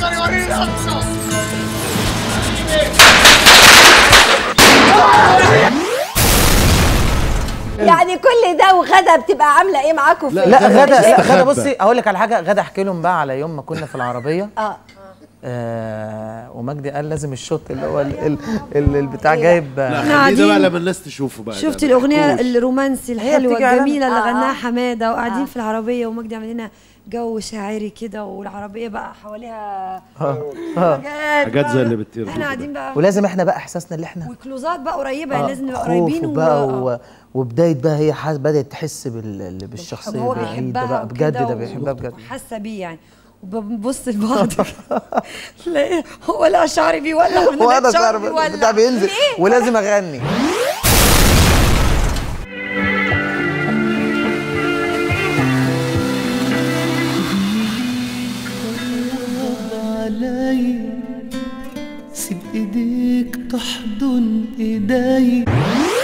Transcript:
يكسر يوريني رقصه يعني كل ده وغدا بتبقى عامله ايه معاكم في لا غدا لا غدا استخبى. بصي اقول لك على حاجه غدا احكي لهم بقى على يوم ما كنا في العربيه اه آه ومجدي قال لازم الشوت اللي هو ال- ال- ال- البتاع جايب لا آه، إحنا خليه ده بقى قاعدين- لما الناس تشوفه بقى شفت ده. الاغنيه محكوش. الرومانسي هي الحلوه بتيجي على- الجميله اللي آه، غناها آه. حماده وقاعدين آه. في العربيه ومجدي عامل لنا جو شاعري كده والعربيه بقى حواليها حاجات زي اللي بتطير احنا قاعدين بقى ولازم احنا بقى احساسنا اللي احنا وكلوزات بقى قريبه يعني آه، لازم نبقى خوف قريبين و- وبقى آه. و... وبداية بقى هي حاس بدأت تحس بال... بالشخصية هو البعيدة بيحبها بقى بجد وكده ده و- بيحبها بجد وحاسه بيه يعني وبنبص لبعض تلاقي هو لا شعري بيولع ولا وانا لا شعري شعر بيولع بتاع بينزل ولازم اغني علي سيب ايديك تحضن ايدي